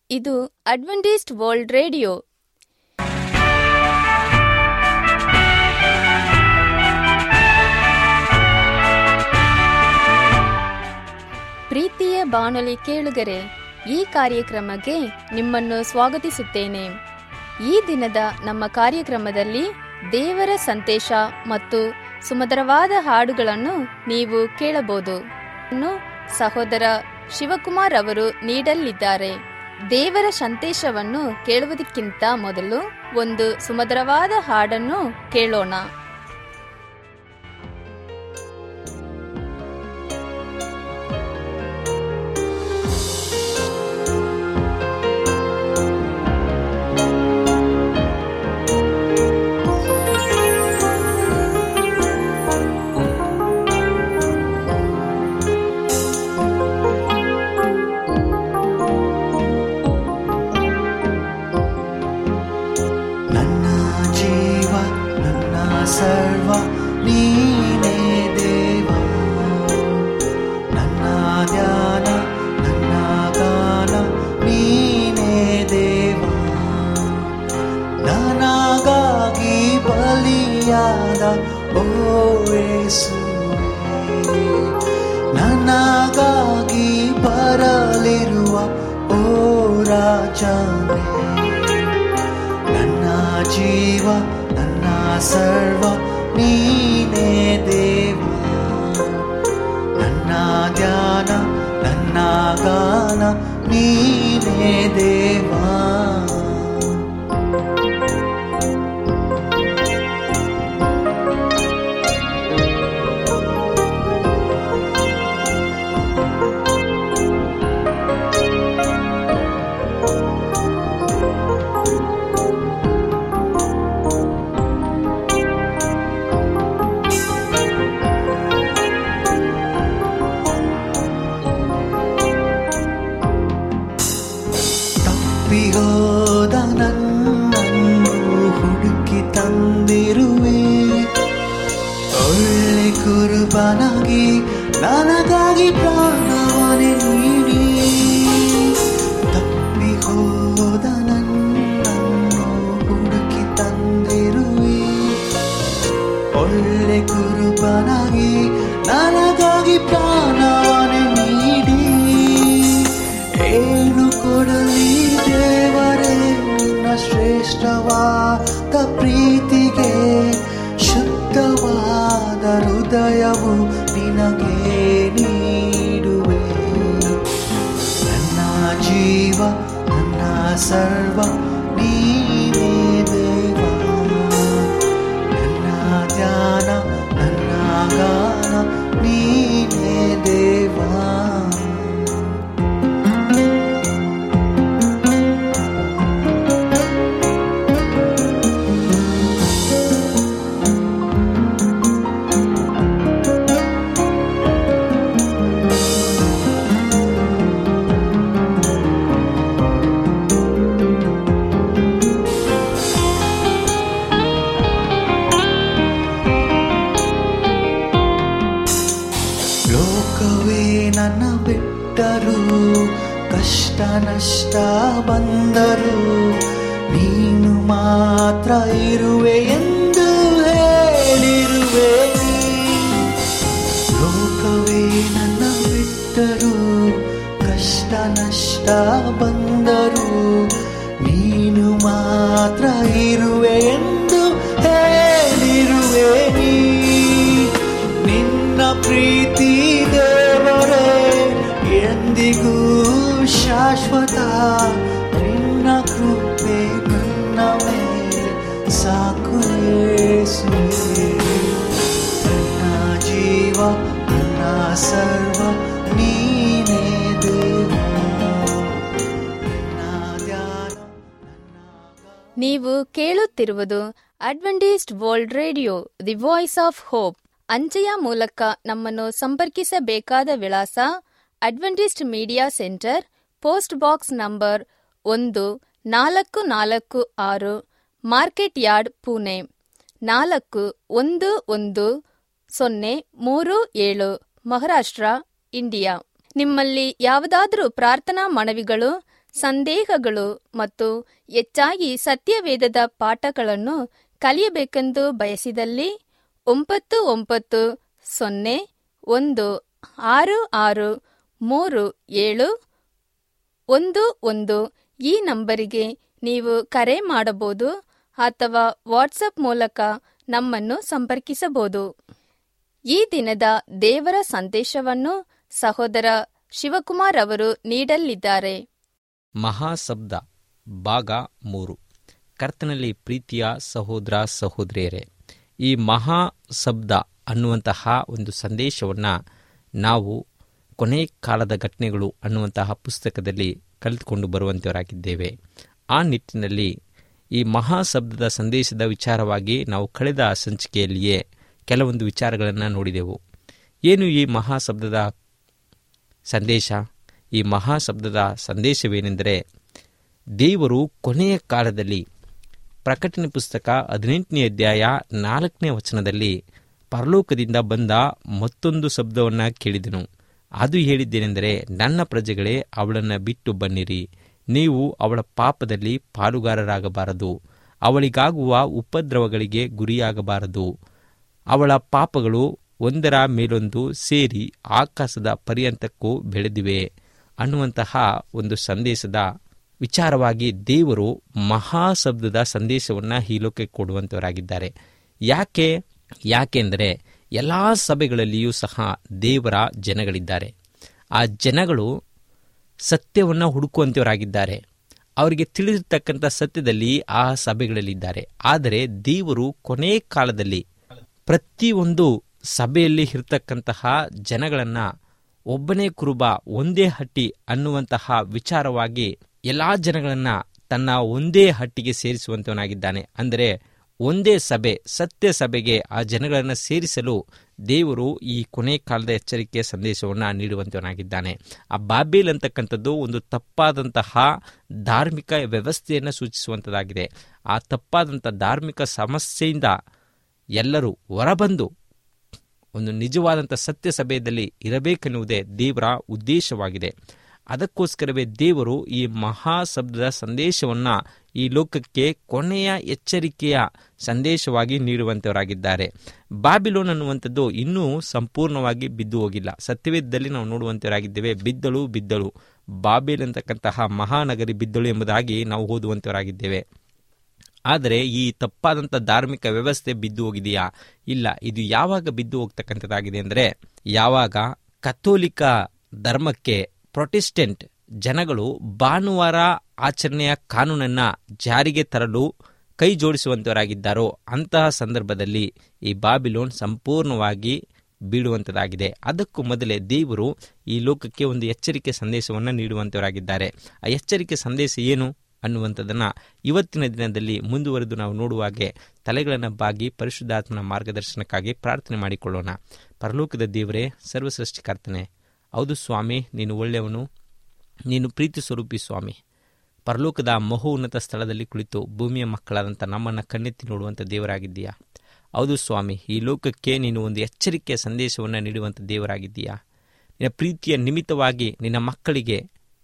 ಇದು Adventist World radio ಪ್ರೀತಿಯ ಬಾನುಲಿ ಕೇಳುಗರೆ ಈ ಕಾರ್ಯಕ್ರಮಕ್ಕೆ ನಿಮ್ಮನ್ನು ಸ್ವಾಗತಿಸುತ್ತೇನೆ ಈ ದಿನದ ನಮ್ಮ ಕಾರ್ಯಕ್ರಮದಲ್ಲಿ ದೇವರ ಸಂದೇಶ ಮತ್ತು ಸುಮಧುರವಾದ ಹಾಡುಗಳನ್ನು ನೀವು ಕೇಳಬಹುದು ಇನ್ನು ಸಹೋದರ ಶಿವಕುಮಾರ್ ಅವರು ನೀಡಲಿದ್ದಾರೆ ದೇವರ ಸಂದೇಶವನ್ನು ಕೇಳುವುದಕ್ಕಿಂತ ಮೊದಲು ಒಂದು ಸುಮಧುರವಾದ ಹಾಡನ್ನು ಕೇಳೋಣ ನನ್ನ ಜೀವ ನನ್ನ ಸರ್ವ ನೀನೇ ದೇವ ನನ್ನ ಧ್ಯಾನ ನನ್ನ ಗಾನ ನೀನೇ ದೇವ ನನಗಾಗಿ ಬಲಿಯಾದ ಓ ಯೇಸುವೇ ನನಗಾಗಿ ಬರಲಿರುವ ಓ ರಾಜನೇ ನನ್ನ ಜೀವ ನನ್ನ ಸರ್ವ ನೀನೇ ದೇವ ನನ್ನ ಧ್ಯಾನ ನನ್ನ ಗಾನ ನೀನೇ ದೇವ ತಪ್ಪಿಗೋದ ನನ್ನನ್ನು ಹುಡುಕಿ ತಂದಿರುವೆ ಒಳ್ಳೆ ಕುರುಬನಾಗಿ ನನಗಾಗಿ ಪ್ರಾಣವನೆ ನೀಡಿ ತಪ್ಪಿ ಹೋದ ನನ್ನನ್ನು ಹುಡುಕಿ ತಂದಿರುವೆ ಒಳ್ಳೆ ಕುರುಬನಾಗಿ ನನಗಾಗಿ ಪ್ರಾಣವನೆ ನೀಡಿ ಏನು ಕೊಡಲಿ ದೇವರೇ ನಿನ್ನ ಶ್ರೇಷ್ಠವಾದ ಪ್ರೀತಿಗೆ ಶುದ್ಧವಾದ ಹೃದಯವು ನಿನಗೆ ನೀಡುವೆ ನನ್ನ ಜೀವ ನನ್ನ ಸರ್ವ ನೀನೇ ದೇವ ನನ್ನ ಧ್ಯಾನ ನನ್ನ ಗಾನ ನೀನೇ ದೇವಾ ಲೋಕವೇ ನನ್ನ ಬಿಟ್ಟರು ಕಷ್ಟ ನಷ್ಟ ಬಂದರು ನೀನು ಮಾತ್ರ ಇರುವೆ ಎಂದು ಹೇಳಿರುವೆ ಲೋಕವೇ ನನ್ನ ಬಿಟ್ಟರು ಕಷ್ಟ ನಷ್ಟ ಬಂದರು ನೀನು ಮಾತ್ರ ಇರುವೆ ಎಂದು ಹೇಳಿರುವೆ ನೀ ನಿನ್ನ ಪ್ರೀತಿ ದೇವರೇ ಎಂದಿಗೂ ಶಾಶ್ವತ ನಿನ್ನ ಕೃಪೆ ನನ್ನ ಮೇಲೆ ಸಾಕು ಯೇಸುವೇ. ನನ್ನ ಜೀವ ನನ್ನ ಸರ್ವ ನೀನೇ ದೇವ ನನ್ನ ಧ್ಯಾನ ನೀವು ಕೇಳುತ್ತಿರುವುದು Adventist World Radio the Voice of Hope ಅಂಚೆಯ ಮೂಲಕ ನಮ್ಮನ್ನು ಸಂಪರ್ಕಿಸಬೇಕಾದ ವಿಳಾಸ Adventist Media Centre post box number ಒಂದು ನಾಲ್ಕು ನಾಲ್ಕು ಆರು ಮಾರ್ಕೆಟ್ ಯಾರ್ಡ್ ಪುಣೆ ನಾಲ್ಕು ಒಂದು ಒಂದು ಸೊನ್ನೆ ಮೂರು ಏಳು ಮಹಾರಾಷ್ಟ್ರ ಇಂಡಿಯಾ ನಿಮ್ಮಲ್ಲಿ ಯಾವುದಾದರೂ ಪ್ರಾರ್ಥನಾ ಮನವಿಗಳು ಸಂದೇಹಗಳು ಮತ್ತು ಹೆಚ್ಚಾಗಿ ಸತ್ಯವೇದದ ಪಾಠಗಳನ್ನು ಕಲಿಯಬೇಕೆಂದು ಬಯಸಿದಲ್ಲಿ ಒಂಬತ್ತು ಒಂಬತ್ತು ಸೊನ್ನೆ ಒಂದು ಆರು ಆರು ಮೂರು ಏಳು ಒಂದು ಒಂದು ಈ ನಂಬರಿಗೆ ನೀವು ಕರೆ ಮಾಡಬಹುದು ಅಥವಾ ವಾಟ್ಸಪ್ ಮೂಲಕ ನಮ್ಮನ್ನು ಸಂಪರ್ಕಿಸಬಹುದು ಈ ದಿನದ ದೇವರ ಸಂದೇಶವನ್ನು ಸಹೋದರ ಶಿವಕುಮಾರ್ ಅವರು ನೀಡಲಿದ್ದಾರೆ ಮಹಾಶಬ್ದ ಭಾಗ ಮೂರು ಕರ್ತನಲ್ಲಿ ಪ್ರೀತಿಯ ಸಹೋದರ ಸಹೋದರಿಯರೇ ಈ ಮಹಾ ಶಬ್ದ ಅನ್ನುವಂತಹ ಒಂದು ಸಂದೇಶವನ್ನು ನಾವು ಕೊನೆ ಕಾಲದ ಘಟನೆಗಳು ಅನ್ನುವಂತಹ ಪುಸ್ತಕದಲ್ಲಿ ಕಲಿತುಕೊಂಡು ಬರುವಂತವರಾಗಿದ್ದೇವೆ ಆ ನಿಟ್ಟಿನಲ್ಲಿ ಈ ಮಹಾ ಶಬ್ದದ ಸಂದೇಶದ ವಿಚಾರವಾಗಿ ನಾವು ಕಳೆದ ಸಂಚಿಕೆಯಲ್ಲಿಯೇ ಕೆಲವೊಂದು ವಿಚಾರಗಳನ್ನು ನೋಡಿದೆವು ಏನು ಈ ಮಹಾ ಶಬ್ದದ ಸಂದೇಶ ಈ ಮಹಾ ಶಬ್ದದ ಸಂದೇಶವೇನೆಂದರೆ ದೇವರು ಕೊನೆಯ ಕಾಲದಲ್ಲಿ ಪ್ರಕಟಣೆ ಪುಸ್ತಕ ಹದಿನೆಂಟನೇ ಅಧ್ಯಾಯ ನಾಲ್ಕನೇ ವಚನದಲ್ಲಿ ಪರಲೋಕದಿಂದ ಬಂದ ಮತ್ತೊಂದು ಶಬ್ದವನ್ನು ಕೇಳಿದನು ಅದು ಹೇಳಿದ್ದೇನೆಂದರೆ ನನ್ನ ಪ್ರಜೆಗಳೇ ಅವಳನ್ನು ಬಿಟ್ಟು ಬನ್ನಿರಿ ನೀವು ಅವಳ ಪಾಪದಲ್ಲಿ ಪಾಲುಗಾರರಾಗಬಾರದು ಅವಳಿಗಾಗುವ ಉಪದ್ರವಗಳಿಗೆ ಗುರಿಯಾಗಬಾರದು ಅವಳ ಪಾಪಗಳು ಒಂದರ ಮೇಲೊಂದು ಸೇರಿ ಆಕಾಶದ ಪರ್ಯಂತಕ್ಕೂ ಬೆಳೆದಿವೆ ಅನ್ನುವಂತಹ ಒಂದು ಸಂದೇಶದ ವಿಚಾರವಾಗಿ ದೇವರು ಮಹಾಶಬ್ದದ ಸಂದೇಶವನ್ನು ಈ ಲೋಕಕ್ಕೆ ಕೊಡುವಂತವರಾಗಿದ್ದಾರೆ ಯಾಕೆ ಯಾಕೆಂದರೆ ಎಲ್ಲ ಸಭೆಗಳಲ್ಲಿಯೂ ಸಹ ದೇವರ ಜನಗಳಿದ್ದಾರೆ ಆ ಜನಗಳು ಸತ್ಯವನ್ನು ಹುಡುಕುವಂತವರಾಗಿದ್ದಾರೆ ಅವರಿಗೆ ತಿಳಿದಿರ್ತಕ್ಕಂಥ ಸತ್ಯದಲ್ಲಿ ಆ ಸಭೆಗಳಲ್ಲಿದ್ದಾರೆ ಆದರೆ ದೇವರು ಕೊನೆ ಕಾಲದಲ್ಲಿ ಪ್ರತಿಯೊಂದು ಸಭೆಯಲ್ಲಿ ಇರತಕ್ಕಂತಹ ಜನಗಳನ್ನು ಒಬ್ಬನೇ ಕುರುಬ ಒಂದೇ ಹಟ್ಟಿ ಅನ್ನುವಂತಹ ವಿಚಾರವಾಗಿ ಎಲ್ಲ ಜನಗಳನ್ನು ತನ್ನ ಒಂದೇ ಹಟ್ಟಿಗೆ ಸೇರಿಸುವಂತವನಾಗಿದ್ದಾನೆ ಅಂದರೆ ಒಂದೇ ಸಭೆ ಸತ್ಯ ಸಭೆಗೆ ಆ ಜನಗಳನ್ನು ಸೇರಿಸಲು ದೇವರು ಈ ಕೊನೆ ಕಾಲದ ಎಚ್ಚರಿಕೆಯ ಸಂದೇಶವನ್ನು ನೀಡುವಂತವನಾಗಿದ್ದಾನೆ ಆ ಬಾಬೇಲ್ ಅಂತಕ್ಕಂಥದ್ದು ಒಂದು ತಪ್ಪಾದಂತಹ ಧಾರ್ಮಿಕ ವ್ಯವಸ್ಥೆಯನ್ನು ಸೂಚಿಸುವಂಥದ್ದಾಗಿದೆ ಆ ತಪ್ಪಾದಂಥ ಧಾರ್ಮಿಕ ಸಮಸ್ಯೆಯಿಂದ ಎಲ್ಲರೂ ಹೊರಬಂದು ಒಂದು ನಿಜವಾದಂಥ ಸತ್ಯ ಸಭೆಯಲ್ಲಿ ಇರಬೇಕೆನ್ನುವುದೇ ದೇವರ ಉದ್ದೇಶವಾಗಿದೆ ಅದಕ್ಕೋಸ್ಕರವೇ ದೇವರು ಈ ಮಹಾಶಬ್ದದ ಸಂದೇಶವನ್ನು ಈ ಲೋಕಕ್ಕೆ ಕೊನೆಯ ಎಚ್ಚರಿಕೆಯ ಸಂದೇಶವಾಗಿ ನೀಡುವಂತವರಾಗಿದ್ದಾರೆ ಬಾಬಿಲೋನ್ ಅನ್ನುವಂಥದ್ದು ಇನ್ನೂ ಸಂಪೂರ್ಣವಾಗಿ ಬಿದ್ದು ಹೋಗಿಲ್ಲ ಸತ್ಯವೇದದಲ್ಲಿ ನಾವು ನೋಡುವಂತವರಾಗಿದ್ದೇವೆ ಬಿದ್ದಳು ಬಿದ್ದಳು ಬಾಬೇಲ್ ಅಂತಕ್ಕಂತಹ ಮಹಾನಗರಿ ಬಿದ್ದಳು ಎಂಬುದಾಗಿ ನಾವು ಓದುವಂತವರಾಗಿದ್ದೇವೆ ಆದರೆ ಈ ತಪ್ಪಾದಂಥ ಧಾರ್ಮಿಕ ವ್ಯವಸ್ಥೆ ಬಿದ್ದು ಹೋಗಿದೆಯಾ ಇಲ್ಲ ಇದು ಯಾವಾಗ ಬಿದ್ದು ಹೋಗ್ತಕ್ಕಂಥದ್ದಾಗಿದೆ ಅಂದರೆ ಯಾವಾಗ ಕಥೋಲಿಕ ಧರ್ಮಕ್ಕೆ ಪ್ರೊಟೆಸ್ಟೆಂಟ್ ಜನಗಳು ಭಾನುವಾರ ಆಚರಣೆಯ ಕಾನೂನನ್ನು ಜಾರಿಗೆ ತರಲು ಕೈ ಜೋಡಿಸುವಂತವರಾಗಿದ್ದಾರೋ ಅಂತಹ ಸಂದರ್ಭದಲ್ಲಿ ಈ ಬಾಬಿಲೋನ್ ಸಂಪೂರ್ಣವಾಗಿ ಬೀಳುವಂಥದ್ದಾಗಿದೆ ಅದಕ್ಕೂ ಮೊದಲೇ ದೇವರು ಈ ಲೋಕಕ್ಕೆ ಒಂದು ಎಚ್ಚರಿಕೆ ಸಂದೇಶವನ್ನು ನೀಡುವಂತವರಾಗಿದ್ದಾರೆ ಆ ಎಚ್ಚರಿಕೆ ಸಂದೇಶ ಏನು ಅನ್ನುವಂಥದ್ದನ್ನು ಇವತ್ತಿನ ದಿನದಲ್ಲಿ ಮುಂದುವರೆದು ನಾವು ನೋಡುವಾಗೆ ತಲೆಗಳನ್ನು ಬಾಗಿ ಪರಿಶುದ್ಧಾತ್ಮನ ಮಾರ್ಗದರ್ಶನಕ್ಕಾಗಿ ಪ್ರಾರ್ಥನೆ ಮಾಡಿಕೊಳ್ಳೋಣ ಪರಲೋಕದ ದೇವರೇ ಸರ್ವಸೃಷ್ಟಿಕರ್ತನೆ ಹೌದು ಸ್ವಾಮಿ ನೀನು ಒಳ್ಳೆಯವನು ನೀನು ಪ್ರೀತಿ ಸ್ವರೂಪಿ ಸ್ವಾಮಿ ಪರಲೋಕದ ಮಹೋನ್ನತ ಸ್ಥಳದಲ್ಲಿ ಕುಳಿತು ಭೂಮಿಯ ಮಕ್ಕಳಾದಂಥ ನಮ್ಮನ್ನು ಕಣ್ಣೆತ್ತಿ ನೋಡುವಂಥ ದೇವರಾಗಿದ್ದೀಯಾ ಹೌದು ಸ್ವಾಮಿ ಈ ಲೋಕಕ್ಕೆ ನೀನು ಒಂದು ಎಚ್ಚರಿಕೆಯ ಸಂದೇಶವನ್ನು ನೀಡುವಂಥ ದೇವರಾಗಿದ್ದೀಯಾ ನಿನ್ನ ಪ್ರೀತಿಯ ನಿಮಿತ್ತವಾಗಿ ನಿನ್ನ ಮಕ್ಕಳಿಗೆ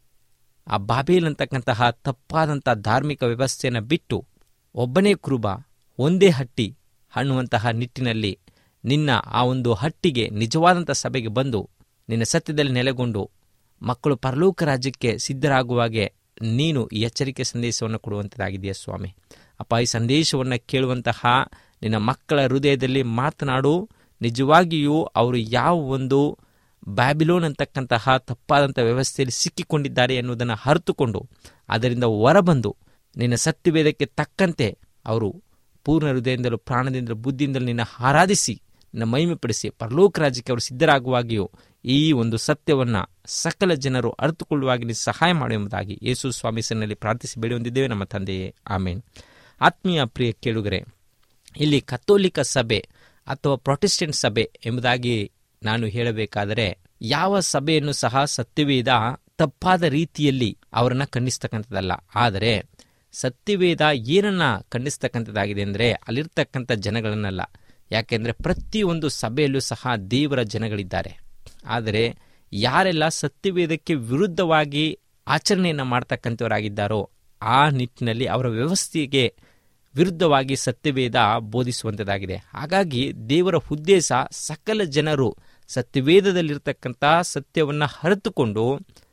ಆ ಬಾಬೇಲ್ ಅಂತಕ್ಕಂತಹ ತಪ್ಪಾದಂಥ ಧಾರ್ಮಿಕ ವ್ಯವಸ್ಥೆಯನ್ನು ಬಿಟ್ಟು ಒಬ್ಬನೇ ಕುರುಬ ಒಂದೇ ಹಟ್ಟಿ ಅನ್ನುವಂತಹ ನಿಟ್ಟಿನಲ್ಲಿ ನಿನ್ನ ಆ ಒಂದು ಹಟ್ಟಿಗೆ ನಿಜವಾದಂಥ ಸಭೆಗೆ ಬಂದು ನಿನ್ನ ಸತ್ಯದಲ್ಲಿ ನೆಲೆಗೊಂಡು ಮಕ್ಕಳು ಪರಲೋಕ ರಾಜ್ಯಕ್ಕೆ ಸಿದ್ಧರಾಗುವಾಗೆ ನೀನು ಈ ಎಚ್ಚರಿಕೆ ಸಂದೇಶವನ್ನು ಕೊಡುವಂಥದ್ದಾಗಿದೆಯಾ ಸ್ವಾಮಿ ಅಪ್ಪ ಈ ಸಂದೇಶವನ್ನು ಕೇಳುವಂತಹ ನಿನ್ನ ಮಕ್ಕಳ ಹೃದಯದಲ್ಲಿ ಮಾತನಾಡು ನಿಜವಾಗಿಯೂ ಅವರು ಯಾವ ಒಂದು ಬ್ಯಾಬಿಲೋನ್ ಅಂತಕ್ಕಂತಹ ತಪ್ಪಾದಂಥ ವ್ಯವಸ್ಥೆಯಲ್ಲಿ ಸಿಕ್ಕಿಕೊಂಡಿದ್ದಾರೆ ಎನ್ನುವುದನ್ನು ಅರಿತುಕೊಂಡು ಅದರಿಂದ ಹೊರಬಂದು ನಿನ್ನ ಸತ್ಯವೇದಕ್ಕೆ ತಕ್ಕಂತೆ ಅವರು ಪೂರ್ಣ ಹೃದಯದಿಂದಲೂ ಪ್ರಾಣದಿಂದಲೂ ಬುದ್ಧಿಯಿಂದಲೂ ನಿನ್ನ ಆರಾಧಿಸಿ ನಿನ್ನ ಮಹಿಮೆಪಡಿಸಿ ಪರಲೋಕ ರಾಜ್ಯಕ್ಕೆ ಅವರು ಸಿದ್ಧರಾಗುವಾಗಿಯೂ ಈ ಒಂದು ಸತ್ಯವನ್ನು ಸಕಲ ಜನರು ಅರಿತುಕೊಳ್ಳುವಾಗಿ ನೀವು ಸಹಾಯ ಮಾಡುವುದಾಗಿ ಯೇಸು ಸ್ವಾಮಿ ಸನ್ನಲ್ಲಿ ಪ್ರಾರ್ಥಿಸಿ ಬೇಡಿ ಹೊಂದಿದ್ದೇವೆ ನಮ್ಮ ತಂದೆಯೇ ಆಮೇನ್ ಆತ್ಮೀಯ ಪ್ರಿಯ ಕೇಳುಗರೆ ಇಲ್ಲಿ ಕಥೋಲಿಕ ಸಭೆ ಅಥವಾ ಪ್ರೊಟೆಸ್ಟೆಂಟ್ ಸಭೆ ಎಂಬುದಾಗಿ ನಾನು ಹೇಳಬೇಕಾದರೆ ಯಾವ ಸಭೆಯನ್ನು ಸಹ ಸತ್ಯವೇದ ತಪ್ಪಾದ ರೀತಿಯಲ್ಲಿ ಅವರನ್ನ ಖಂಡಿಸ್ತಕ್ಕಂಥದ್ದಲ್ಲ ಆದರೆ ಸತ್ಯವೇದ ಏನನ್ನ ಖಂಡಿಸ್ತಕ್ಕಂಥದ್ದಾಗಿದೆ ಅಂದರೆ ಅಲ್ಲಿರ್ತಕ್ಕಂಥ ಜನಗಳನ್ನಲ್ಲ ಯಾಕೆಂದರೆ ಪ್ರತಿಯೊಂದು ಸಭೆಯಲ್ಲೂ ಸಹ ದೇವರ ಜನಗಳಿದ್ದಾರೆ ಆದರೆ ಯಾರೆಲ್ಲ ಸತ್ಯವೇದಕ್ಕೆ ವಿರುದ್ಧವಾಗಿ ಆಚರಣೆಯನ್ನು ಮಾಡ್ತಕ್ಕಂಥವರಾಗಿದ್ದಾರೋ ಆ ನಿಟ್ಟಿನಲ್ಲಿ ಅವರ ವ್ಯವಸ್ಥೆಗೆ ವಿರುದ್ಧವಾಗಿ ಸತ್ಯವೇದ ಬೋಧಿಸುವಂಥದ್ದಾಗಿದೆ ಹಾಗಾಗಿ ದೇವರ ಉದ್ದೇಶ ಸಕಲ ಜನರು ಸತ್ಯವೇದದಲ್ಲಿರ್ತಕ್ಕಂಥ ಸತ್ಯವನ್ನು ಅರಿತುಕೊಂಡು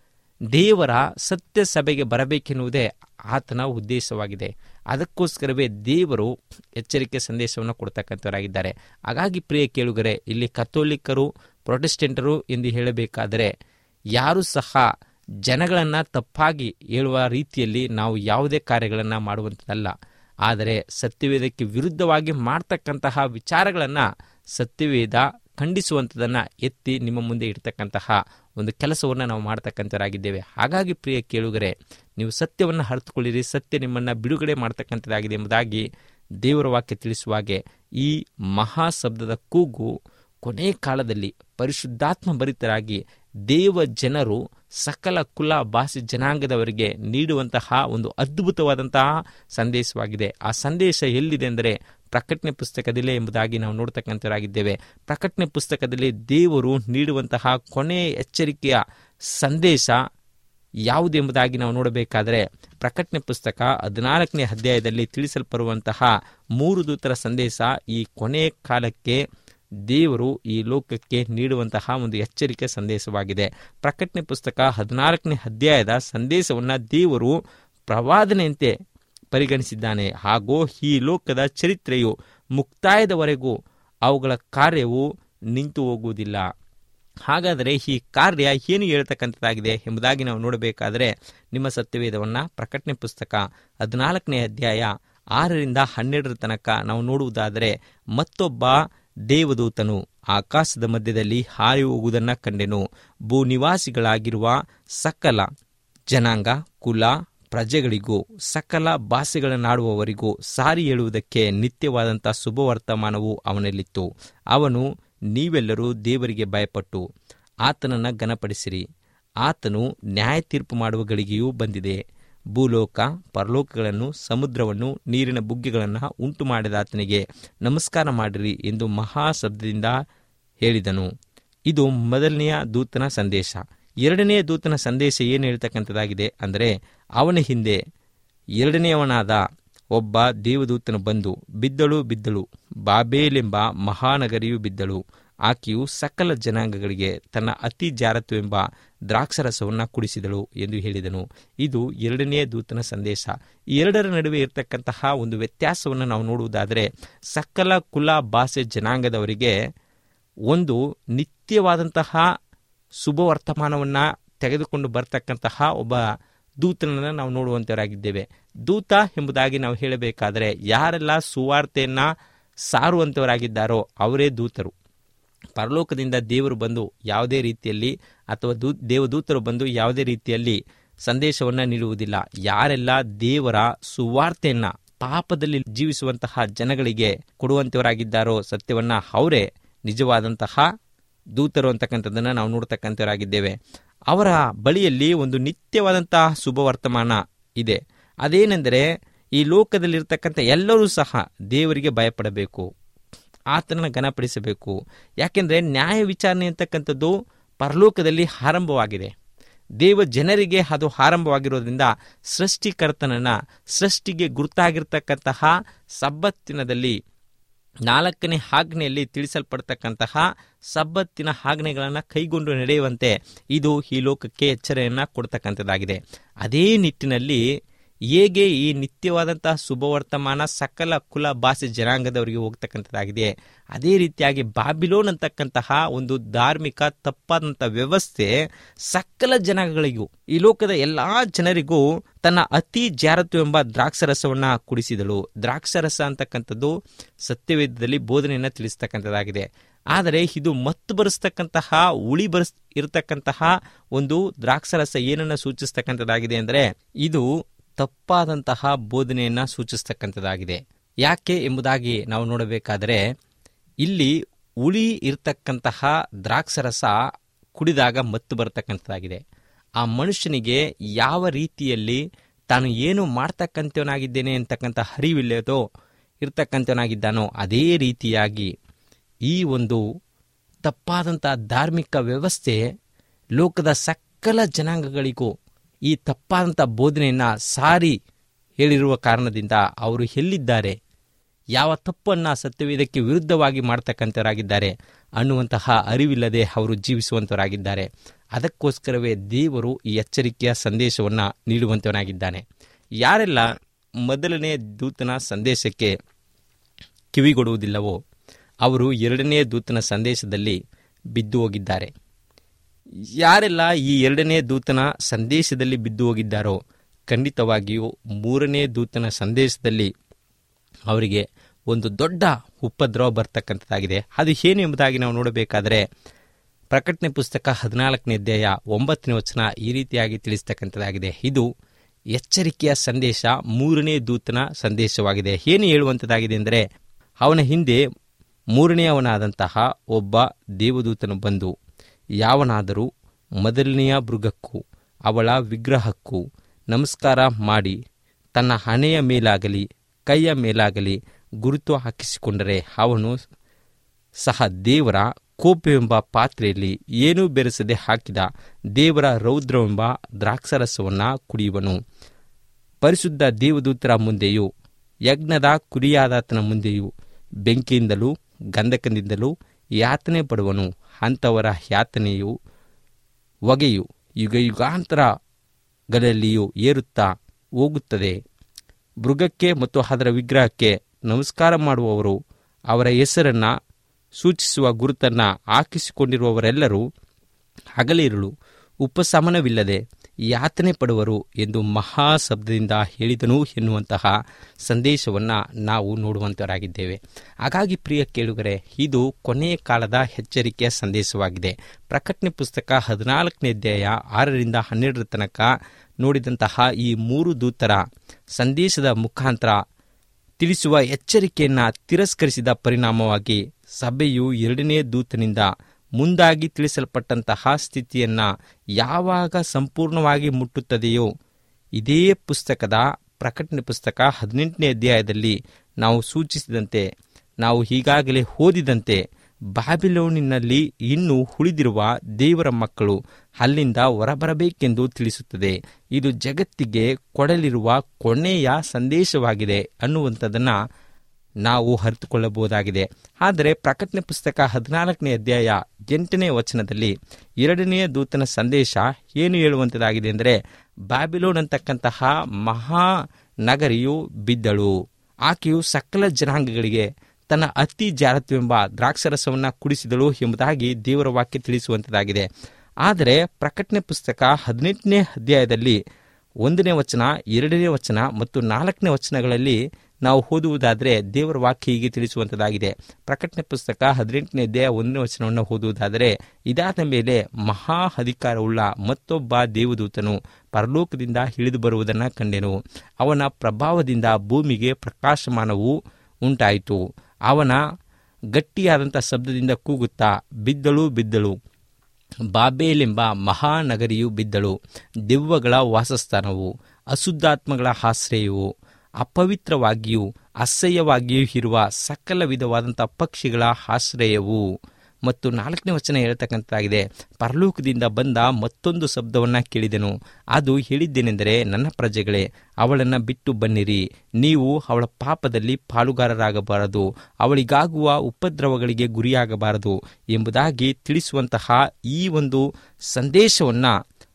ದೇವರ ಸತ್ಯ ಸಭೆಗೆ ಬರಬೇಕೆನ್ನುವುದೇ ಆತನ ಉದ್ದೇಶವಾಗಿದೆ ಅದಕ್ಕೋಸ್ಕರವೇ ದೇವರು ಎಚ್ಚರಿಕೆ ಸಂದೇಶವನ್ನು ಕೊಡ್ತಕ್ಕಂಥವರಾಗಿದ್ದಾರೆ ಹಾಗಾಗಿ ಪ್ರಿಯ ಕೇಳುಗರೆ ಇಲ್ಲಿ ಕಥೋಲಿಕರು ಪ್ರೊಟೆಸ್ಟೆಂಟರು ಎಂದು ಹೇಳಬೇಕಾದರೆ ಯಾರೂ ಸಹ ಜನಗಳನ್ನು ತಪ್ಪಾಗಿ ಹೇಳುವ ರೀತಿಯಲ್ಲಿ ನಾವು ಯಾವುದೇ ಕಾರ್ಯಗಳನ್ನು ಮಾಡುವಂಥದ್ದಲ್ಲ ಆದರೆ ಸತ್ಯವೇದಕ್ಕೆ ವಿರುದ್ಧವಾಗಿ ಮಾಡ್ತಕ್ಕಂತಹ ವಿಚಾರಗಳನ್ನು ಸತ್ಯವೇದ ಖಂಡಿಸುವಂಥದ್ದನ್ನು ಎತ್ತಿ ನಿಮ್ಮ ಮುಂದೆ ಇಡ್ತಕ್ಕಂತಹ ಒಂದು ಕೆಲಸವನ್ನು ನಾವು ಮಾಡ್ತಕ್ಕಂಥವರಾಗಿದ್ದೇವೆ ಹಾಗಾಗಿ ಪ್ರಿಯ ಕೇಳುಗರೆ ನೀವು ಸತ್ಯವನ್ನು ಅರ್ಥಕೊಳ್ಳಿರಿ ಸತ್ಯ ನಿಮ್ಮನ್ನು ಬಿಡುಗಡೆ ಮಾಡ್ತಕ್ಕಂಥದ್ದಾಗಿದೆ ಎಂಬುದಾಗಿ ದೇವರ ವಾಕ್ಯ ತಿಳಿಸುವ ಹಾಗೆ ಈ ಮಹಾಶಬ್ದದ ಕೂಗು ಕೊನೆ ಕಾಲದಲ್ಲಿ ಪರಿಶುದ್ಧಾತ್ಮ ಭರಿತರಾಗಿ ದೇವ ಜನರು ಸಕಲ ಕುಲ ಭಾಷೆ ಜನಾಂಗದವರಿಗೆ ನೀಡುವಂತಹ ಒಂದು ಅದ್ಭುತವಾದಂತಹ ಸಂದೇಶವಾಗಿದೆ ಆ ಸಂದೇಶ ಎಲ್ಲಿದೆ ಅಂದರೆ ಪ್ರಕಟಣೆ ಪುಸ್ತಕದಲ್ಲೇ ಎಂಬುದಾಗಿ ನಾವು ನೋಡ್ತಕ್ಕಂಥವರಾಗಿದ್ದೇವೆ ಪ್ರಕಟಣೆ ಪುಸ್ತಕದಲ್ಲಿ ದೇವರು ನೀಡುವಂತಹ ಕೊನೆ ಎಚ್ಚರಿಕೆಯ ಸಂದೇಶ ಯಾವುದೆಂಬುದಾಗಿ ನಾವು ನೋಡಬೇಕಾದರೆ ಪ್ರಕಟಣೆ ಪುಸ್ತಕ ಹದಿನಾಲ್ಕನೇ ಅಧ್ಯಾಯದಲ್ಲಿ ತಿಳಿಸಲ್ಪಡುವಂತಹ ಮೂರು ದೂತರ ಸಂದೇಶ ಈ ಕೊನೆ ಕಾಲಕ್ಕೆ ದೇವರು ಈ ಲೋಕಕ್ಕೆ ನೀಡುವಂತಹ ಒಂದು ಎಚ್ಚರಿಕೆ ಸಂದೇಶವಾಗಿದೆ ಪ್ರಕಟಣೆ ಪುಸ್ತಕ ಹದಿನಾಲ್ಕನೇ ಅಧ್ಯಾಯದ ಸಂದೇಶವನ್ನು ದೇವರು ಪ್ರವಾದನೆಯಂತೆ ಪರಿಗಣಿಸಿದ್ದಾನೆ ಹಾಗೂ ಈ ಲೋಕದ ಚರಿತ್ರೆಯು ಮುಕ್ತಾಯದವರೆಗೂ ಅವುಗಳ ಕಾರ್ಯವು ನಿಂತು ಹೋಗುವುದಿಲ್ಲ ಹಾಗಾದರೆ ಈ ಕಾರ್ಯ ಏನು ಹೇಳ್ತಕ್ಕಂಥದ್ದಾಗಿದೆ ಎಂಬುದಾಗಿ ನಾವು ನೋಡಬೇಕಾದರೆ ನಿಮ್ಮ ಸತ್ಯವೇದವನ್ನು ಪ್ರಕಟಣೆ ಪುಸ್ತಕ ಹದಿನಾಲ್ಕನೇ ಅಧ್ಯಾಯ ಆರರಿಂದ ಹನ್ನೆರಡರ ತನಕ ನಾವು ನೋಡುವುದಾದರೆ ಮತ್ತೊಬ್ಬ ದೇವದೂತನು ಆಕಾಶದ ಮಧ್ಯದಲ್ಲಿ ಹಾರಿ ಹೋಗುವುದನ್ನು ಕಂಡೆನು ಭೂನಿವಾಸಿಗಳಾಗಿರುವ ಸಕಲ ಜನಾಂಗ ಕುಲ ಪ್ರಜೆಗಳಿಗೂ ಸಕಲ ಭಾಷೆಗಳನ್ನಾಡುವವರಿಗೂ ಸಾರಿ ಹೇಳುವುದಕ್ಕೆ ನಿತ್ಯವಾದಂಥ ಶುಭವರ್ತಮಾನವು ಅವನಲ್ಲಿತ್ತು ಅವನು ನೀವೆಲ್ಲರೂ ದೇವರಿಗೆ ಭಯಪಟ್ಟು ಆತನನ್ನು ಘನಪಡಿಸಿರಿ ಆತನು ನ್ಯಾಯ ತೀರ್ಪು ಮಾಡುವ ಗಳಿಗೆಯೂ ಬಂದಿದೆ ಭೂಲೋಕ ಪರಲೋಕಗಳನ್ನು ಸಮುದ್ರವನ್ನು ನೀರಿನ ಬುಗ್ಗೆಗಳನ್ನು ಉಂಟು ಮಾಡಿದ ಆತನಿಗೆ ನಮಸ್ಕಾರ ಮಾಡಿರಿ ಎಂದು ಮಹಾಶಬ್ದದಿಂದ ಹೇಳಿದನು ಇದು ಮೊದಲನೆಯ ದೂತನ ಸಂದೇಶ ಎರಡನೆಯ ದೂತನ ಸಂದೇಶ ಏನು ಹೇಳ್ತಕ್ಕಂಥದ್ದಾಗಿದೆ ಅಂದರೆ ಅವನ ಹಿಂದೆ ಎರಡನೆಯವನಾದ ಒಬ್ಬ ದೇವದೂತನು ಬಂದು ಬಿದ್ದಳು ಬಿದ್ದಳು ಬಾಬೇಲೆಂಬ ಮಹಾನಗರಿಯು ಬಿದ್ದಳು ಆಕೆಯು ಸಕಲ ಜನಾಂಗಗಳಿಗೆ ತನ್ನ ಅತಿ ಜಾರತ್ವೆಂಬ ದ್ರಾಕ್ಷರಸವನ್ನು ಕುಡಿಸಿದಳು ಎಂದು ಹೇಳಿದನು ಇದು ಎರಡನೆಯ ದೂತನ ಸಂದೇಶ ಈ ಎರಡರ ನಡುವೆ ಇರತಕ್ಕಂತಹ ಒಂದು ವ್ಯತ್ಯಾಸವನ್ನು ನಾವು ನೋಡುವುದಾದರೆ ಸಕಲ ಕುಲ ಭಾಷೆ ಜನಾಂಗದವರಿಗೆ ಒಂದು ನಿತ್ಯವಾದಂತಹ ಶುಭ ವರ್ತಮಾನವನ್ನು ತೆಗೆದುಕೊಂಡು ಬರ್ತಕ್ಕಂತಹ ಒಬ್ಬ ದೂತನನ್ನು ನಾವು ನೋಡುವಂಥವರಾಗಿದ್ದೇವೆ ದೂತ ಎಂಬುದಾಗಿ ನಾವು ಹೇಳಬೇಕಾದರೆ ಯಾರೆಲ್ಲ ಸುವಾರ್ತೆಯನ್ನು ಸಾರುವಂಥವರಾಗಿದ್ದಾರೋ ಅವರೇ ದೂತರು ಪರಲೋಕದಿಂದ ದೇವರು ಬಂದು ಯಾವುದೇ ರೀತಿಯಲ್ಲಿ ಅಥವಾ ದೂ ದೇವದೂತರು ಬಂದು ಯಾವುದೇ ರೀತಿಯಲ್ಲಿ ಸಂದೇಶವನ್ನು ನೀಡುವುದಿಲ್ಲ ಯಾರೆಲ್ಲ ದೇವರ ಸುವಾರ್ತೆಯನ್ನು ಪಾಪದಲ್ಲಿ ಜೀವಿಸುವಂತಹ ಜನಗಳಿಗೆ ಕೊಡುವಂಥವರಾಗಿದ್ದಾರೋ ಸತ್ಯವನ್ನ ಅವರೇ ನಿಜವಾದಂತಹ ದೂತರು ಅಂತಕ್ಕಂಥದ್ದನ್ನು ನಾವು ನೋಡ್ತಕ್ಕಂಥವರಾಗಿದ್ದೇವೆ ಅವರ ಬಳಿಯಲ್ಲಿ ಒಂದು ನಿತ್ಯವಾದಂತಹ ಶುಭ ವರ್ತಮಾನ ಇದೆ ಅದೇನೆಂದರೆ ಈ ಲೋಕದಲ್ಲಿರ್ತಕ್ಕಂಥ ಎಲ್ಲರೂ ಸಹ ದೇವರಿಗೆ ಭಯಪಡಬೇಕು ಆತನನ್ನು ಘನಪಡಿಸಬೇಕು ಯಾಕೆಂದರೆ ನ್ಯಾಯ ವಿಚಾರಣೆ ಅಂತಕ್ಕಂಥದ್ದು ಪರಲೋಕದಲ್ಲಿ ಆರಂಭವಾಗಿದೆ ದೇವ ಜನರಿಗೆ ಅದು ಆರಂಭವಾಗಿರೋದ್ರಿಂದ ಸೃಷ್ಟಿಕರ್ತನನ್ನ ಸೃಷ್ಟಿಗೆ ಗುರುತಾಗಿರ್ತಕ್ಕಂತಹ ಸಬ್ಬತ್ತಿನದಲ್ಲಿ ನಾಲ್ಕನೇ ಆಜ್ಞೆಯಲ್ಲಿ ತಿಳಿಸಲ್ಪಡ್ತಕ್ಕಂತಹ ಸಬ್ಬತ್ತಿನ ಆಜ್ಞೆಗಳನ್ನು ಕೈಗೊಂಡು ನಡೆಯುವಂತೆ ಇದು ಈ ಲೋಕಕ್ಕೆ ಎಚ್ಚರೆಯನ್ನು ಕೊಡ್ತಕ್ಕಂಥದ್ದಾಗಿದೆ ಅದೇ ನಿಟ್ಟಿನಲ್ಲಿ ಹೇಗೆ ಈ ನಿತ್ಯವಾದಂತಹ ಶುಭವರ್ತಮಾನ ಸಕಲ ಕುಲ ಭಾಷೆ ಜನಾಂಗದವರಿಗೆ ಹೋಗ್ತಕ್ಕಂಥದ್ದಾಗಿದೆ ಅದೇ ರೀತಿಯಾಗಿ ಬಾಬಿಲೋನ್ ಅಂತಕ್ಕಂತಹ ಒಂದು ಧಾರ್ಮಿಕ ತಪ್ಪಾದಂಥ ವ್ಯವಸ್ಥೆ ಸಕಲ ಜನಾಂಗಗಳಿಗೂ ಈ ಲೋಕದ ಎಲ್ಲಾ ಜನರಿಗೂ ತನ್ನ ಅತಿ ಜಾರತ್ವ ಎಂಬ ದ್ರಾಕ್ಷರಸವನ್ನ ಕುಡಿಸಿದಳು ದ್ರಾಕ್ಷರಸ ಅಂತಕ್ಕಂಥದ್ದು ಸತ್ಯವೇದದಲ್ಲಿ ಬೋಧನೆಯನ್ನು ತಿಳಿಸ್ತಕ್ಕಂಥದ್ದಾಗಿದೆ ಆದರೆ ಇದು ಮತ್ತು ಬರೆಸ್ತಕ್ಕಂತಹ ಉಳಿ ಬರೆಸ್ ಇರತಕ್ಕಂತಹ ಒಂದು ದ್ರಾಕ್ಷರಸ ಏನನ್ನ ಸೂಚಿಸ್ತಕ್ಕಂಥದ್ದಾಗಿದೆ ಅಂದರೆ ಇದು ತಪ್ಪಾದಂತಹ ಬೋಧನೆಯನ್ನು ಸೂಚಿಸ್ತಕ್ಕಂಥದ್ದಾಗಿದೆ ಯಾಕೆ ಎಂಬುದಾಗಿ ನಾವು ನೋಡಬೇಕಾದರೆ ಇಲ್ಲಿ ಉಳಿ ಇರತಕ್ಕಂತಹ ದ್ರಾಕ್ಷರಸ ಕುಡಿದಾಗ ಮತ್ತು ಬರತಕ್ಕಂಥದ್ದಾಗಿದೆ ಆ ಮನುಷ್ಯನಿಗೆ ಯಾವ ರೀತಿಯಲ್ಲಿ ತಾನು ಏನು ಮಾಡ್ತಕ್ಕಂಥವನಾಗಿದ್ದೇನೆ ಅಂತಕ್ಕಂಥ ಅರಿವಿಲ್ಲದೋ ಇರ್ತಕ್ಕಂಥವನಾಗಿದ್ದಾನೋ ಅದೇ ರೀತಿಯಾಗಿ ಈ ಒಂದು ತಪ್ಪಾದಂಥ ಧಾರ್ಮಿಕ ವ್ಯವಸ್ಥೆ ಲೋಕದ ಸಕಲ ಜನಾಂಗಗಳಿಗೂ ಈ ತಪ್ಪಾದಂಥ ಬೋಧನೆಯನ್ನು ಸಾರಿ ಹೇಳಿರುವ ಕಾರಣದಿಂದ ಅವರು ಎಲ್ಲಿದ್ದಾರೆ ಯಾವ ತಪ್ಪನ್ನು ಸತ್ಯವೇದಕ್ಕೆ ವಿರುದ್ಧವಾಗಿ ಮಾಡ್ತಕ್ಕಂಥವರಾಗಿದ್ದಾರೆ ಅನ್ನುವಂತಹ ಅರಿವಿಲ್ಲದೆ ಅವರು ಜೀವಿಸುವಂಥವರಾಗಿದ್ದಾರೆ ಅದಕ್ಕೋಸ್ಕರವೇ ದೇವರು ಈ ಎಚ್ಚರಿಕೆಯ ಸಂದೇಶವನ್ನು ನೀಡುವಂತವನಾಗಿದ್ದಾನೆ ಯಾರೆಲ್ಲ ಮೊದಲನೇ ದೂತನ ಸಂದೇಶಕ್ಕೆ ಕಿವಿಗೊಡುವುದಿಲ್ಲವೋ ಅವರು ಎರಡನೇ ದೂತನ ಸಂದೇಶದಲ್ಲಿ ಬಿದ್ದು ಹೋಗಿದ್ದಾರೆ ಯಾರೆಲ್ಲ ಈ ಎರಡನೇ ದೂತನ ಸಂದೇಶದಲ್ಲಿ ಬಿದ್ದು ಹೋಗಿದ್ದಾರೋ ಖಂಡಿತವಾಗಿಯೂ ಮೂರನೇ ದೂತನ ಸಂದೇಶದಲ್ಲಿ ಅವರಿಗೆ ಒಂದು ದೊಡ್ಡ ಉಪದ್ರವ ಬರ್ತಕ್ಕಂಥದ್ದಾಗಿದೆ ಅದು ಏನು ಎಂಬುದಾಗಿ ನಾವು ನೋಡಬೇಕಾದರೆ ಪ್ರಕಟಣೆ ಪುಸ್ತಕ ಹದಿನಾಲ್ಕನೇ ಅಧ್ಯಾಯ ಒಂಬತ್ತನೇ ವಚನ ಈ ರೀತಿಯಾಗಿ ತಿಳಿಸ್ತಕ್ಕಂಥದ್ದಾಗಿದೆ ಇದು ಎಚ್ಚರಿಕೆಯ ಸಂದೇಶ ಮೂರನೇ ದೂತನ ಸಂದೇಶವಾಗಿದೆ ಏನು ಹೇಳುವಂಥದ್ದಾಗಿದೆ ಅಂದರೆ ಅವನ ಹಿಂದೆ ಮೂರನೆಯವನಾದಂತಹ ಒಬ್ಬ ದೇವದೂತನು ಬಂದು ಯಾವನಾದರೂ ಮೊದಲನೆಯ ಮೃಗಕ್ಕೂ ಅವಳ ವಿಗ್ರಹಕ್ಕೂ ನಮಸ್ಕಾರ ಮಾಡಿ ತನ್ನ ಹಣೆಯ ಮೇಲಾಗಲಿ ಕೈಯ ಮೇಲಾಗಲಿ ಗುರುತು ಹಾಕಿಸಿಕೊಂಡರೆ ಅವನು ಸಹ ದೇವರ ಕೋಪವೆಂಬ ಪಾತ್ರೆಯಲ್ಲಿ ಏನೂ ಬೆರೆಸದೆ ಹಾಕಿದ ದೇವರ ರೌದ್ರವೆಂಬ ದ್ರಾಕ್ಷರಸವನ್ನು ಕುಡಿಯುವನು ಪರಿಶುದ್ಧ ದೇವದೂತರ ಮುಂದೆಯೂ ಯಜ್ಞದ ಕುರಿಯಾದಾತನ ಮುಂದೆಯೂ ಬೆಂಕಿಯಿಂದಲೂ ಗಂಧಕದಿಂದಲೂ ಯಾತನೆ ಪಡುವನು ಅಂಥವರ ಯಾತನೆಯು ಹೊಗೆಯು ಯುಗ ಯುಗಾಂತರಗಳಲ್ಲಿಯೂ ಏರುತ್ತಾ ಹೋಗುತ್ತದೆ ಮೃಗಕ್ಕೆ ಮತ್ತು ಅದರ ವಿಗ್ರಹಕ್ಕೆ ನಮಸ್ಕಾರ ಮಾಡುವವರು ಅವರ ಹೆಸರನ್ನು ಸೂಚಿಸುವ ಗುರುತನ್ನು ಹಾಕಿಸಿಕೊಂಡಿರುವವರೆಲ್ಲರೂ ಹಗಲಿರುಳು ಉಪಶಮನವಿಲ್ಲದೆ ಯಾತನೆ ಪಡುವರು ಎಂದು ಮಹಾಶಬ್ದದಿಂದ ಹೇಳಿದನು ಎನ್ನುವಂತಹ ಸಂದೇಶವನ್ನು ನಾವು ನೋಡುವಂತವರಾಗಿದ್ದೇವೆ ಹಾಗಾಗಿ ಪ್ರಿಯ ಕೇಳುಗರೆ ಇದು ಕೊನೆಯ ಕಾಲದ ಎಚ್ಚರಿಕೆಯ ಸಂದೇಶವಾಗಿದೆ ಪ್ರಕಟಣೆ ಪುಸ್ತಕ ಹದಿನಾಲ್ಕನೇ ಅಧ್ಯಾಯ ಆರರಿಂದ ಹನ್ನೆರಡರ ತನಕ ನೋಡಿದಂತಹ ಈ ಮೂರು ದೂತರ ಸಂದೇಶದ ಮುಖಾಂತರ ತಿಳಿಸುವ ಎಚ್ಚರಿಕೆಯನ್ನು ತಿರಸ್ಕರಿಸಿದ ಪರಿಣಾಮವಾಗಿ ಸಭೆಯು ಎರಡನೇ ದೂತನಿಂದ ಮುಂದಾಗಿ ತಿಳಿಸಲ್ಪಟ್ಟಂತಹ ಸ್ಥಿತಿಯನ್ನು ಯಾವಾಗ ಸಂಪೂರ್ಣವಾಗಿ ಮುಟ್ಟುತ್ತದೆಯೋ ಇದೇ ಪುಸ್ತಕದ ಪ್ರಕಟಣೆ ಪುಸ್ತಕ ಹದಿನೆಂಟನೇ ಅಧ್ಯಾಯದಲ್ಲಿ ನಾವು ಸೂಚಿಸಿದಂತೆ ನಾವು ಈಗಾಗಲೇ ಓದಿದಂತೆ ಬಾಬಿಲೋನಿನಲ್ಲಿ ಇನ್ನೂ ಉಳಿದಿರುವ ದೇವರ ಮಕ್ಕಳು ಅಲ್ಲಿಂದ ಹೊರಬರಬೇಕೆಂದು ತಿಳಿಸುತ್ತದೆ ಇದು ಜಗತ್ತಿಗೆ ಕೊಡಲಿರುವ ಕೊನೆಯ ಸಂದೇಶವಾಗಿದೆ ಅನ್ನುವಂಥದ್ದನ್ನು ನಾವು ಅರಿತುಕೊಳ್ಳಬಹುದಾಗಿದೆ ಆದರೆ ಪ್ರಕಟಣೆ ಪುಸ್ತಕ ಹದಿನಾಲ್ಕನೇ ಅಧ್ಯಾಯ ಎಂಟನೇ ವಚನದಲ್ಲಿ ಎರಡನೆಯ ದೂತನ ಸಂದೇಶ ಏನು ಹೇಳುವಂಥದ್ದಾಗಿದೆ ಅಂದರೆ ಬ್ಯಾಬಿಲೋನ್ ಅಂತಕ್ಕಂತಹ ಮಹಾ ನಗರಿಯು ಬಿದ್ದಳು ಆಕೆಯು ಸಕಲ ಜನಾಂಗಗಳಿಗೆ ತನ್ನ ಅತಿ ಜಾರತ್ವೆಂಬ ದ್ರಾಕ್ಷರಸವನ್ನು ಕುಡಿಸಿದಳು ಎಂಬುದಾಗಿ ದೇವರ ವಾಕ್ಯ ತಿಳಿಸುವಂಥದ್ದಾಗಿದೆ ಆದರೆ ಪ್ರಕಟಣೆ ಪುಸ್ತಕ ಹದಿನೆಂಟನೇ ಅಧ್ಯಾಯದಲ್ಲಿ ಒಂದನೇ ವಚನ ಎರಡನೇ ವಚನ ಮತ್ತು ನಾಲ್ಕನೇ ವಚನಗಳಲ್ಲಿ ನಾವು ಓದುವುದಾದರೆ ದೇವರ ವಾಕ್ಯ ಹೀಗೆ ತಿಳಿಸುವಂಥದ್ದಾಗಿದೆ ಪ್ರಕಟಣೆ ಪುಸ್ತಕ ಹದಿನೆಂಟನೇ ಅಧ್ಯಾಯ ಒಂದನೇ ವಚನವನ್ನು ಓದುವುದಾದರೆ ಇದಾದ ಮೇಲೆ ಮಹಾ ಅಧಿಕಾರವುಳ್ಳ ಮತ್ತೊಬ್ಬ ದೇವದೂತನು ಪರಲೋಕದಿಂದ ಇಳಿದು ಬರುವುದನ್ನು ಕಂಡೆನು ಅವನ ಪ್ರಭಾವದಿಂದ ಭೂಮಿಗೆ ಪ್ರಕಾಶಮಾನವು ಉಂಟಾಯಿತು ಅವನ ಗಟ್ಟಿಯಾದಂಥ ಶಬ್ದದಿಂದ ಕೂಗುತ್ತಾ ಬಿದ್ದಳು ಬಿದ್ದಳು ಬಾಬೇಲೆಂಬ ಮಹಾನಗರಿಯು ಬಿದ್ದಳು ದೆವ್ವಗಳ ವಾಸಸ್ಥಾನವು ಅಶುದ್ಧಾತ್ಮಗಳ ಆಶ್ರಯವು ಅಪವಿತ್ರವಾಗಿಯೂ ಅಸಹ್ಯವಾಗಿಯೂ ಇರುವ ಸಕಲ ವಿಧವಾದಂಥ ಪಕ್ಷಿಗಳ ಆಶ್ರಯವು ಮತ್ತು ನಾಲ್ಕನೇ ವಚನ ಹೇಳ್ತಕ್ಕಂಥದ್ದಾಗಿದೆ ಪರಲೋಕದಿಂದ ಬಂದ ಮತ್ತೊಂದು ಶಬ್ದವನ್ನು ಕೇಳಿದೆನು ಅದು ಹೇಳಿದ್ದೇನೆಂದರೆ ನನ್ನ ಪ್ರಜೆಗಳೇ ಅವಳನ್ನು ಬಿಟ್ಟು ಬನ್ನಿರಿ ನೀವು ಅವಳ ಪಾಪದಲ್ಲಿ ಪಾಲುಗಾರರಾಗಬಾರದು ಅವಳಿಗಾಗುವ ಉಪದ್ರವಗಳಿಗೆ ಗುರಿಯಾಗಬಾರದು ಎಂಬುದಾಗಿ ತಿಳಿಸುವಂತಹ ಈ ಒಂದು ಸಂದೇಶವನ್ನು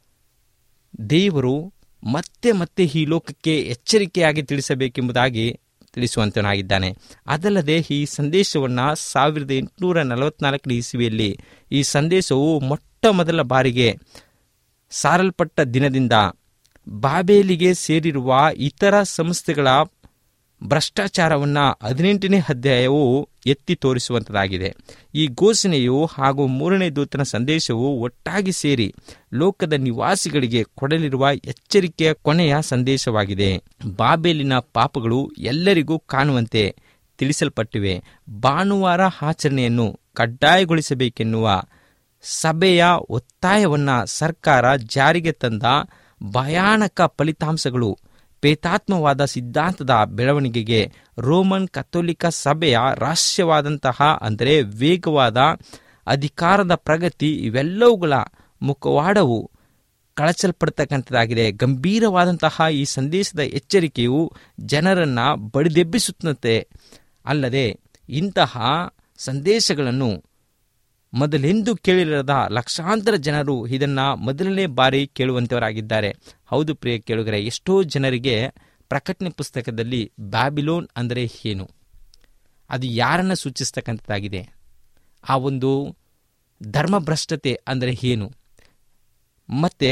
ದೇವರು ಮತ್ತೆ ಮತ್ತೆ ಈ ಲೋಕಕ್ಕೆ ಎಚ್ಚರಿಕೆಯಾಗಿ ತಿಳಿಸಬೇಕೆಂಬುದಾಗಿ ತಿಳಿಸುವಂತನಾಗಿದ್ದಾನೆ ಅದಲ್ಲದೆ ಈ ಸಂದೇಶವನ್ನು ಸಾವಿರದ ಎಂಟುನೂರ ನಲವತ್ನಾಲ್ಕನೇ ಇಸುವಿಯಲ್ಲಿ ಈ ಸಂದೇಶವು ಮೊಟ್ಟ ಮೊದಲ ಬಾರಿಗೆ ಸಾರಲ್ಪಟ್ಟ ದಿನದಿಂದ ಬಾಬೇಲಿಗೆ ಸೇರಿರುವ ಇತರ ಸಂಸ್ಥೆಗಳ ಭ್ರಷ್ಟಾಚಾರವನ್ನು ಹದಿನೆಂಟನೇ ಅಧ್ಯಾಯವು ಎತ್ತಿ ತೋರಿಸುವಂಥದ್ದಾಗಿದೆ ಈ ಘೋಷಣೆಯು ಹಾಗೂ ಮೂರನೇ ದೂತನ ಸಂದೇಶವು ಒಟ್ಟಾಗಿ ಸೇರಿ ಲೋಕದ ನಿವಾಸಿಗಳಿಗೆ ಕೊಡಲಿರುವ ಎಚ್ಚರಿಕೆಯ ಕೊನೆಯ ಸಂದೇಶವಾಗಿದೆ ಬಾಬೇಲಿನ ಪಾಪಗಳು ಎಲ್ಲರಿಗೂ ಕಾಣುವಂತೆ ತಿಳಿಸಲ್ಪಟ್ಟಿವೆ ಭಾನುವಾರ ಆಚರಣೆಯನ್ನು ಕಡ್ಡಾಯಗೊಳಿಸಬೇಕೆನ್ನುವ ಸಭೆಯ ಒತ್ತಾಯವನ್ನು ಸರ್ಕಾರ ಜಾರಿಗೆ ತಂದ ಭಯಾನಕ ಫಲಿತಾಂಶಗಳು ಪೇತಾತ್ಮವಾದ ಸಿದ್ಧಾಂತದ ಬೆಳವಣಿಗೆಗೆ ರೋಮನ್ ಕಥೋಲಿಕ ಸಭೆಯ ರಹಸ್ಯವಾದಂತಹ ಅಂದರೆ ವೇಗವಾದ ಅಧಿಕಾರದ ಪ್ರಗತಿ ಇವೆಲ್ಲವುಗಳ ಮುಖವಾಡವು ಕಳಚಲ್ಪಡ್ತಕ್ಕಂಥದ್ದಾಗಿದೆ ಗಂಭೀರವಾದಂತಹ ಈ ಸಂದೇಶದ ಎಚ್ಚರಿಕೆಯು ಜನರನ್ನ ಬಡಿದೆಬ್ಬಿಸುತ್ತಂತೆ ಅಲ್ಲದೆ ಇಂತಹ ಸಂದೇಶಗಳನ್ನು ಮೊದಲೆಂದು ಕೇಳಿರದ ಲಕ್ಷಾಂತರ ಜನರು ಇದನ್ನ ಮೊದಲನೇ ಬಾರಿ ಕೇಳುವಂತವರಾಗಿದ್ದಾರೆ ಹೌದು ಪ್ರಿಯ ಕೇಳುಗರೆ ಎಷ್ಟೋ ಜನರಿಗೆ ಪ್ರಕಟಣೆ ಪುಸ್ತಕದಲ್ಲಿ ಬ್ಯಾಬಿಲೋನ್ ಅಂದರೆ ಏನು ಅದು ಯಾರನ್ನ ಸೂಚಿಸ್ತಕ್ಕಂಥದ್ದಾಗಿದೆ ಆ ಒಂದು ಧರ್ಮಭ್ರಷ್ಟತೆ ಅಂದರೆ ಏನು ಮತ್ತೆ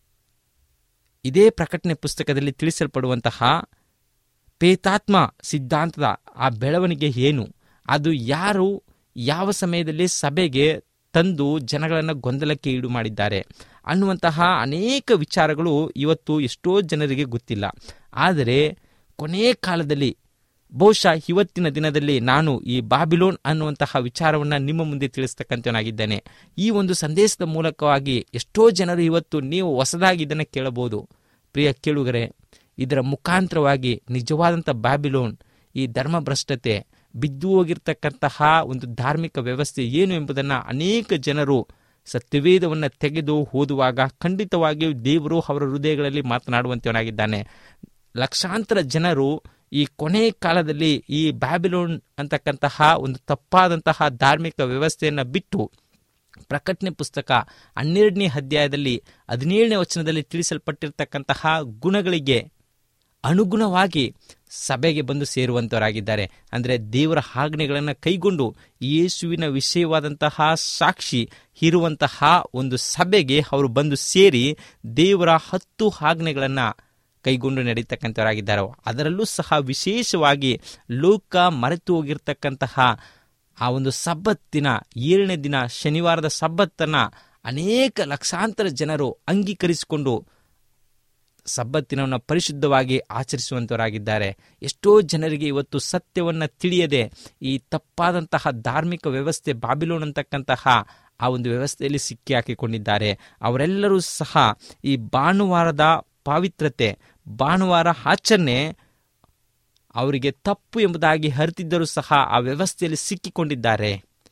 ಇದೇ ಪ್ರಕಟಣೆ ಪುಸ್ತಕದಲ್ಲಿ ತಿಳಿಸಲ್ಪಡುವಂತಹ ಪೇತಾತ್ಮ ಸಿದ್ಧಾಂತದ ಆ ಬೆಳವಣಿಗೆ ಏನು ಅದು ಯಾರು ಯಾವ ಸಮಯದಲ್ಲಿ ಸಭೆಗೆ ತಂದು ಜನಗಳನ್ನು ಗೊಂದಲಕ್ಕೆ ಈಡು ಮಾಡಿದ್ದಾರೆ ಅನ್ನುವಂತಹ ಅನೇಕ ವಿಚಾರಗಳು ಇವತ್ತು ಎಷ್ಟೋ ಜನರಿಗೆ ಗೊತ್ತಿಲ್ಲ ಆದರೆ ಕೊನೆಯ ಕಾಲದಲ್ಲಿ ಬಹುಶಃ ಇವತ್ತಿನ ದಿನದಲ್ಲಿ ನಾನು ಈ ಬಾಬಿಲೋನ್ ಅನ್ನುವಂತಹ ವಿಚಾರವನ್ನು ನಿಮ್ಮ ಮುಂದೆ ತಿಳಿಸ್ತಕ್ಕಂಥವನಾಗಿದ್ದೇನೆ ಈ ಒಂದು ಸಂದೇಶದ ಮೂಲಕವಾಗಿ ಎಷ್ಟೋ ಜನರು ಇವತ್ತು ನೀವು ಹೊಸದಾಗಿ ಇದನ್ನು ಕೇಳಬಹುದು ಪ್ರಿಯ ಕೇಳುಗರೆ ಇದರ ಮುಖಾಂತರವಾಗಿ ನಿಜವಾದಂಥ ಬ್ಯಾಬಿಲೋನ್ ಈ ಧರ್ಮಭ್ರಷ್ಟತೆ ಬಿದ್ದು ಹೋಗಿರ್ತಕ್ಕಂತಹ ಒಂದು ಧಾರ್ಮಿಕ ವ್ಯವಸ್ಥೆ ಏನು ಎಂಬುದನ್ನು ಅನೇಕ ಜನರು ಸತ್ಯವೇದವನ್ನು ತೆಗೆದು ಓದುವಾಗ ಖಂಡಿತವಾಗಿಯೂ ದೇವರು ಅವರ ಹೃದಯಗಳಲ್ಲಿ ಮಾತನಾಡುವಂತವನಾಗಿದ್ದಾನೆ ಲಕ್ಷಾಂತರ ಜನರು ಈ ಕೊನೆ ಕಾಲದಲ್ಲಿ ಈ ಬ್ಯಾಬಿಲೋನ್ ಅಂತಕ್ಕಂತಹ ಒಂದು ತಪ್ಪಾದಂತಹ ಧಾರ್ಮಿಕ ವ್ಯವಸ್ಥೆಯನ್ನು ಬಿಟ್ಟು ಪ್ರಕಟಣೆ ಪುಸ್ತಕ ಹನ್ನೆರಡನೇ ಅಧ್ಯಾಯದಲ್ಲಿ ಹದಿನೇಳನೇ ವಚನದಲ್ಲಿ ತಿಳಿಸಲ್ಪಟ್ಟಿರ್ತಕ್ಕಂತಹ ಗುಣಗಳಿಗೆ ಅನುಗುಣವಾಗಿ ಸಭೆಗೆ ಬಂದು ಸೇರುವಂತವರಾಗಿದ್ದಾರೆ ಅಂದರೆ ದೇವರ ಆಜ್ಞೆಗಳನ್ನು ಕೈಗೊಂಡು ಯೇಸುವಿನ ವಿಷಯವಾದಂತಹ ಸಾಕ್ಷಿ ಇರುವಂತಹ ಒಂದು ಸಭೆಗೆ ಅವರು ಬಂದು ಸೇರಿ ದೇವರ ಹತ್ತು ಆಜ್ಞೆಗಳನ್ನು ಕೈಗೊಂಡು ನಡೀತಕ್ಕಂಥವರಾಗಿದ್ದಾರೆ ಅದರಲ್ಲೂ ಸಹ ವಿಶೇಷವಾಗಿ ಲೋಕ ಮರೆತು ಹೋಗಿರ್ತಕ್ಕಂತಹ ಆ ಒಂದು ಸಬ್ಬತ್ತಿನ ಏಳನೇ ದಿನ ಶನಿವಾರದ ಸಬ್ಬತ್ತನ್ನು ಅನೇಕ ಲಕ್ಷಾಂತರ ಜನರು ಅಂಗೀಕರಿಸಿಕೊಂಡು ಸಬ್ಬತ್ತಿನವನ್ನು ಪರಿಶುದ್ಧವಾಗಿ ಆಚರಿಸುವಂತವರಾಗಿದ್ದಾರೆ ಎಷ್ಟೋ ಜನರಿಗೆ ಇವತ್ತು ಸತ್ಯವನ್ನು ತಿಳಿಯದೆ ಈ ತಪ್ಪಾದಂತಹ ಧಾರ್ಮಿಕ ವ್ಯವಸ್ಥೆ ಬಾಬಿಲೋನ್ ಅಂತಕ್ಕಂತಹ ಆ ಒಂದು ವ್ಯವಸ್ಥೆಯಲ್ಲಿ ಸಿಕ್ಕಿ ಹಾಕಿಕೊಂಡಿದ್ದಾರೆ ಅವರೆಲ್ಲರೂ ಸಹ ಈ ಭಾನುವಾರದ ಪಾವಿತ್ರತೆ ಭಾನುವಾರ ಆಚರಣೆ ಅವರಿಗೆ ತಪ್ಪು ಎಂಬುದಾಗಿ ಹರಿತಿದ್ದರೂ ಸಹ ಆ ವ್ಯವಸ್ಥೆಯಲ್ಲಿ ಸಿಕ್ಕಿಕೊಂಡಿದ್ದಾರೆ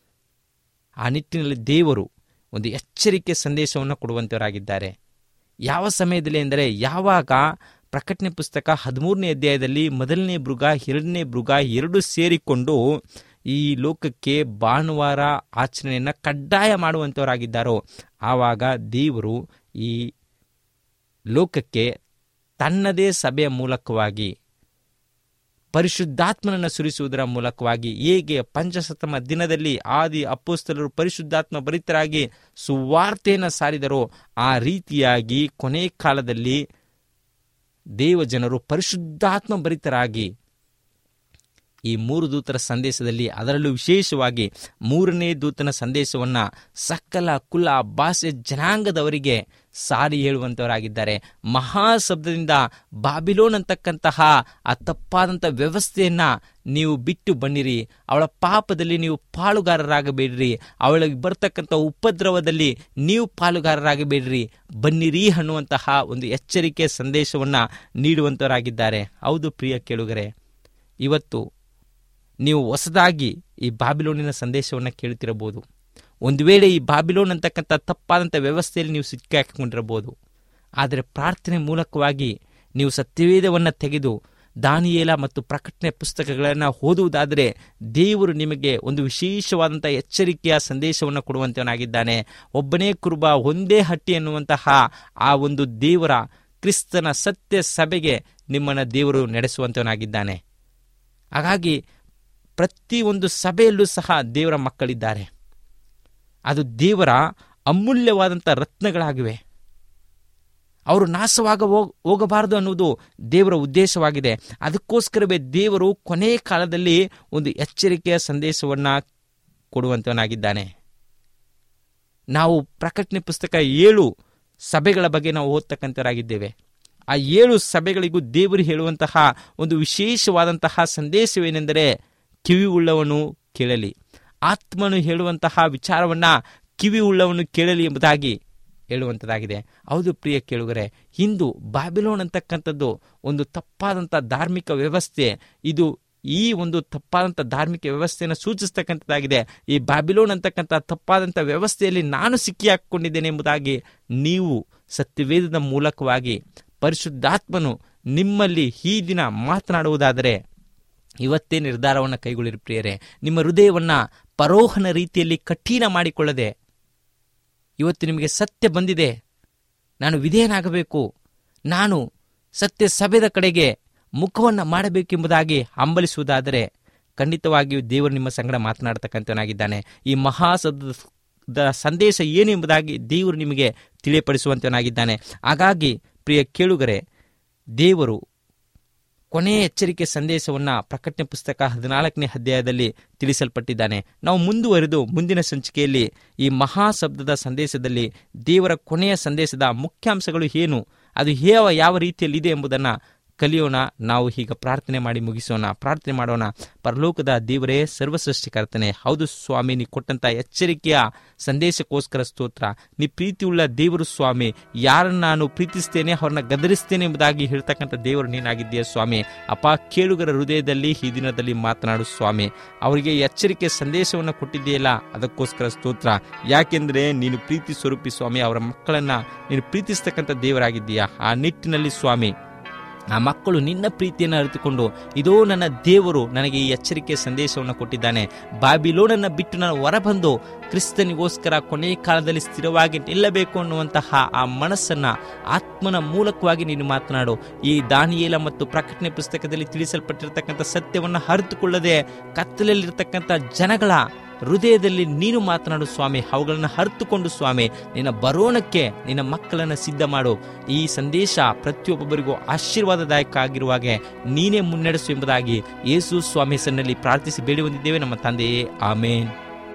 ಆ ನಿಟ್ಟಿನಲ್ಲಿ ದೇವರು ಒಂದು ಎಚ್ಚರಿಕೆ ಸಂದೇಶವನ್ನು ಕೊಡುವಂತವರಾಗಿದ್ದಾರೆ ಯಾವ ಸಮಯದಲ್ಲಿ ಎಂದರೆ ಯಾವಾಗ ಪ್ರಕಟಣೆ ಪುಸ್ತಕ ಹದಿಮೂರನೇ ಅಧ್ಯಾಯದಲ್ಲಿ ಮೊದಲನೇ ಮೃಗ ಎರಡನೇ ಮೃಗ ಎರಡು ಸೇರಿಕೊಂಡು ಈ ಲೋಕಕ್ಕೆ ಭಾನುವಾರ ಆಚರಣೆಯನ್ನು ಕಡ್ಡಾಯ ಮಾಡುವಂಥವರಾಗಿದ್ದಾರೋ ಆವಾಗ ದೇವರು ಈ ಲೋಕಕ್ಕೆ ತನ್ನದೇ ಸಭೆಯ ಮೂಲಕವಾಗಿ ಪರಿಶುದ್ಧಾತ್ಮನನ್ನು ಸುರಿಸುವುದರ ಮೂಲಕವಾಗಿ ಹೇಗೆ ಪಂಚಶತಮ ದಿನದಲ್ಲಿ ಆದಿ ಅಪ್ಪೋಸ್ತಲರು ಪರಿಶುದ್ಧಾತ್ಮ ಭರಿತರಾಗಿ ಸುವಾರ್ತೆಯನ್ನು ಸಾರಿದರೋ ಆ ರೀತಿಯಾಗಿ ಕೊನೆ ಕಾಲದಲ್ಲಿ ದೇವಜನರು ಪರಿಶುದ್ಧಾತ್ಮ ಭರಿತರಾಗಿ ಈ ಮೂರು ದೂತರ ಸಂದೇಶದಲ್ಲಿ ಅದರಲ್ಲೂ ವಿಶೇಷವಾಗಿ ಮೂರನೇ ದೂತನ ಸಂದೇಶವನ್ನು ಸಕಲ ಕುಲ ಭಾಷೆ ಜನಾಂಗದವರಿಗೆ ಸಾರಿ ಹೇಳುವಂತವರಾಗಿದ್ದಾರೆ ಮಹಾಶಬ್ದದಿಂದ ಬಾಬಿಲೋನ್ ಅಂತಕ್ಕಂತಹ ಆ ತಪ್ಪಾದಂಥ ವ್ಯವಸ್ಥೆಯನ್ನ ನೀವು ಬಿಟ್ಟು ಬನ್ನಿರಿ ಅವಳ ಪಾಪದಲ್ಲಿ ನೀವು ಪಾಲುಗಾರರಾಗಬೇಡ್ರಿ ಅವಳಿಗೆ ಬರ್ತಕ್ಕಂಥ ಉಪದ್ರವದಲ್ಲಿ ನೀವು ಪಾಲುಗಾರರಾಗಬೇಡ್ರಿ ಬನ್ನಿರಿ ಅನ್ನುವಂತಹ ಒಂದು ಎಚ್ಚರಿಕೆ ಸಂದೇಶವನ್ನು ನೀಡುವಂತವರಾಗಿದ್ದಾರೆ ಹೌದು ಪ್ರಿಯ ಕೇಳುಗರೆ ಇವತ್ತು ನೀವು ಹೊಸದಾಗಿ ಈ ಬಾಬಿಲೋನಿನ ಸಂದೇಶವನ್ನು ಕೇಳುತ್ತಿರಬಹುದು ಒಂದು ವೇಳೆ ಈ ಬಾಬಿಲೋನ್ ಅಂತಕ್ಕಂಥ ತಪ್ಪಾದಂಥ ವ್ಯವಸ್ಥೆಯಲ್ಲಿ ನೀವು ಸಿಕ್ಕಾಕಿಕೊಂಡಿರಬಹುದು ಆದರೆ ಪ್ರಾರ್ಥನೆ ಮೂಲಕವಾಗಿ ನೀವು ಸತ್ಯವೇದವನ್ನು ತೆಗೆದು ದಾನಿಯೇಲ ಮತ್ತು ಪ್ರಕಟಣೆ ಪುಸ್ತಕಗಳನ್ನು ಓದುವುದಾದರೆ ದೇವರು ನಿಮಗೆ ಒಂದು ವಿಶೇಷವಾದಂಥ ಎಚ್ಚರಿಕೆಯ ಸಂದೇಶವನ್ನು ಕೊಡುವಂತವನಾಗಿದ್ದಾನೆ ಒಬ್ಬನೇ ಕುರುಬ ಒಂದೇ ಹಟ್ಟಿ ಎನ್ನುವಂತಹ ಆ ಒಂದು ದೇವರ ಕ್ರಿಸ್ತನ ಸತ್ಯ ಸಭೆಗೆ ನಿಮ್ಮನ್ನು ದೇವರು ನಡೆಸುವಂತವನಾಗಿದ್ದಾನೆ ಹಾಗಾಗಿ ಪ್ರತಿ ಒಂದು ಸಭೆಯಲ್ಲೂ ಸಹ ದೇವರ ಮಕ್ಕಳಿದ್ದಾರೆ ಅದು ದೇವರ ಅಮೂಲ್ಯವಾದಂಥ ರತ್ನಗಳಾಗಿವೆ ಅವರು ನಾಶವಾಗ ಹೋಗಬಾರದು ಅನ್ನುವುದು ದೇವರ ಉದ್ದೇಶವಾಗಿದೆ ಅದಕ್ಕೋಸ್ಕರವೇ ದೇವರು ಕೊನೆ ಕಾಲದಲ್ಲಿ ಒಂದು ಎಚ್ಚರಿಕೆಯ ಸಂದೇಶವನ್ನು ಕೊಡುವಂತವನಾಗಿದ್ದಾನೆ ನಾವು ಪ್ರಕಟಣೆ ಪುಸ್ತಕ ಏಳು ಸಭೆಗಳ ಬಗ್ಗೆ ನಾವು ಓದ್ತಕ್ಕಂಥವರಾಗಿದ್ದೇವೆ ಆ ಏಳು ಸಭೆಗಳಿಗೂ ದೇವರು ಹೇಳುವಂತಹ ಒಂದು ವಿಶೇಷವಾದಂತಹ ಸಂದೇಶವೇನೆಂದರೆ ಕಿವಿ ಉಳ್ಳವನು ಕೇಳಲಿ ಆತ್ಮನು ಹೇಳುವಂತಹ ವಿಚಾರವನ್ನ ಕಿವಿ ಉಳ್ಳವನು ಕೇಳಲಿ ಎಂಬುದಾಗಿ ಹೇಳುವಂಥದ್ದಾಗಿದೆ ಹೌದು ಪ್ರಿಯ ಕೇಳುಗರೆ ಇಂದು ಬಾಬಿಲೋನ್ ಅಂತಕ್ಕಂಥದ್ದು ಒಂದು ತಪ್ಪಾದಂಥ ಧಾರ್ಮಿಕ ವ್ಯವಸ್ಥೆ ಇದು ಈ ಒಂದು ತಪ್ಪಾದಂಥ ಧಾರ್ಮಿಕ ವ್ಯವಸ್ಥೆಯನ್ನು ಸೂಚಿಸ್ತಕ್ಕಂಥದ್ದಾಗಿದೆ ಈ ಬಾಬಿಲೋನ್ ಅಂತಕ್ಕಂಥ ತಪ್ಪಾದಂಥ ವ್ಯವಸ್ಥೆಯಲ್ಲಿ ನಾನು ಸಿಕ್ಕಿ ಹಾಕಿಕೊಂಡಿದ್ದೇನೆ ಎಂಬುದಾಗಿ ನೀವು ಸತ್ಯವೇದದ ಮೂಲಕವಾಗಿ ಪರಿಶುದ್ಧಾತ್ಮನು ನಿಮ್ಮಲ್ಲಿ ಈ ದಿನ ಮಾತನಾಡುವುದಾದರೆ ಇವತ್ತೇ ನಿರ್ಧಾರವನ್ನು ಕೈಗೊಳ್ಳಿರಿ ಪ್ರಿಯರೇ ನಿಮ್ಮ ಹೃದಯವನ್ನು ಪರೋಹನ ರೀತಿಯಲ್ಲಿ ಕಠಿಣ ಮಾಡಿಕೊಳ್ಳದೆ ಇವತ್ತು ನಿಮಗೆ ಸತ್ಯ ಬಂದಿದೆ ನಾನು ವಿಧೇಯನಾಗಬೇಕು ನಾನು ಸತ್ಯ ಸಭೆದ ಕಡೆಗೆ ಮುಖವನ್ನು ಮಾಡಬೇಕೆಂಬುದಾಗಿ ಹಂಬಲಿಸುವುದಾದರೆ ಖಂಡಿತವಾಗಿಯೂ ದೇವರು ನಿಮ್ಮ ಸಂಗಡ ಮಾತನಾಡ್ತಕ್ಕಂಥವನಾಗಿದ್ದಾನೆ ಈ ಮಹಾಸದ ಸಂದೇಶ ಏನು ಎಂಬುದಾಗಿ ದೇವರು ನಿಮಗೆ ತಿಳಿಯಪಡಿಸುವಂತವನಾಗಿದ್ದಾನೆ ಹಾಗಾಗಿ ಪ್ರಿಯ ಕೇಳುಗರೆ ದೇವರು ಕೊನೆಯ ಎಚ್ಚರಿಕೆ ಸಂದೇಶವನ್ನು ಪ್ರಕಟಣೆ ಪುಸ್ತಕ ಹದಿನಾಲ್ಕನೇ ಅಧ್ಯಾಯದಲ್ಲಿ ತಿಳಿಸಲ್ಪಟ್ಟಿದ್ದಾನೆ ನಾವು ಮುಂದುವರೆದು ಮುಂದಿನ ಸಂಚಿಕೆಯಲ್ಲಿ ಈ ಮಹಾಶಬ್ದದ ಸಂದೇಶದಲ್ಲಿ ದೇವರ ಕೊನೆಯ ಸಂದೇಶದ ಮುಖ್ಯಾಂಶಗಳು ಏನು ಅದು ಯಾವ ಯಾವ ರೀತಿಯಲ್ಲಿದೆ ಎಂಬುದನ್ನು ಕಲಿಯೋಣ ನಾವು ಈಗ ಪ್ರಾರ್ಥನೆ ಮಾಡಿ ಮುಗಿಸೋಣ ಪ್ರಾರ್ಥನೆ ಮಾಡೋಣ ಪರಲೋಕದ ದೇವರೇ ಸರ್ವಸೃಷ್ಟಿಕರ್ತನೆ ಹೌದು ಸ್ವಾಮಿ ನೀ ಕೊಟ್ಟಂತ ಎಚ್ಚರಿಕೆಯ ಸಂದೇಶಕ್ಕೋಸ್ಕರ ಸ್ತೋತ್ರ ನೀ ಪ್ರೀತಿಯುಳ್ಳ ದೇವರು ಸ್ವಾಮಿ ಯಾರನ್ನು ನಾನು ಪ್ರೀತಿಸ್ತೇನೆ ಅವ್ರನ್ನ ಗದರಿಸ್ತೇನೆ ಎಂಬುದಾಗಿ ಹೇಳ್ತಕ್ಕಂಥ ದೇವರು ನೀನಾಗಿದ್ದೀಯ ಸ್ವಾಮಿ ಅಪ್ಪ ಕೇಳುಗರ ಹೃದಯದಲ್ಲಿ ಈ ದಿನದಲ್ಲಿ ಮಾತನಾಡು ಸ್ವಾಮಿ ಅವರಿಗೆ ಎಚ್ಚರಿಕೆ ಸಂದೇಶವನ್ನು ಕೊಟ್ಟಿದೆಯಲ್ಲ ಅದಕ್ಕೋಸ್ಕರ ಸ್ತೋತ್ರ ಯಾಕೆಂದ್ರೆ ನೀನು ಪ್ರೀತಿ ಸ್ವರೂಪಿ ಸ್ವಾಮಿ ಅವರ ಮಕ್ಕಳನ್ನ ನೀನು ಪ್ರೀತಿಸ್ತಕ್ಕಂಥ ದೇವರಾಗಿದ್ದೀಯಾ ಆ ನಿಟ್ಟಿನಲ್ಲಿ ಸ್ವಾಮಿ ಆ ಮಕ್ಕಳು ನಿನ್ನ ಪ್ರೀತಿಯನ್ನು ಅರಿತುಕೊಂಡು ಇದೋ ನನ್ನ ದೇವರು ನನಗೆ ಈ ಎಚ್ಚರಿಕೆ ಸಂದೇಶವನ್ನು ಕೊಟ್ಟಿದ್ದಾನೆ ಬಾಬಿಲೋನನ್ನು ಬಿಟ್ಟು ನಾನು ಹೊರಬಂದು ಕ್ರಿಸ್ತನಿಗೋಸ್ಕರ ಕೊನೆಯ ಕಾಲದಲ್ಲಿ ಸ್ಥಿರವಾಗಿ ನಿಲ್ಲಬೇಕು ಅನ್ನುವಂತಹ ಆ ಮನಸ್ಸನ್ನ ಆತ್ಮನ ಮೂಲಕವಾಗಿ ನೀನು ಮಾತನಾಡು ಈ ದಾನಿಯೇಲ ಮತ್ತು ಪ್ರಕಟಣೆ ಪುಸ್ತಕದಲ್ಲಿ ತಿಳಿಸಲ್ಪಟ್ಟಿರ್ತಕ್ಕಂಥ ಸತ್ಯವನ್ನು ಅರಿತುಕೊಳ್ಳದೆ ಕತ್ತಲಲ್ಲಿರ್ತಕ್ಕಂಥ ಜನಗಳ ಹೃದಯದಲ್ಲಿ ನೀನು ಮಾತನಾಡು ಸ್ವಾಮಿ ಅವುಗಳನ್ನು ಅರ್ಥಕೊಂಡು ಸ್ವಾಮಿ ನಿನ್ನ ಬರೋಣಕ್ಕೆ ನಿನ್ನ ಮಕ್ಕಳನ್ನು ಸಿದ್ಧ ಮಾಡು ಈ ಸಂದೇಶ ಪ್ರತಿಯೊಬ್ಬರಿಗೂ ಆಶೀರ್ವಾದದಾಯಕ ಆಗಿರುವಾಗೆ ನೀನೇ ಮುನ್ನಡೆಸು ಎಂಬುದಾಗಿ ಯೇಸು ಸ್ವಾಮಿ ಹೆಸರಿನಲ್ಲಿ ಪ್ರಾರ್ಥಿಸಿ ಬೇಡಿ ಹೊಂದಿದ್ದೇವೆ ನಮ್ಮ ತಂದೆಯೇ ಆಮೇನ್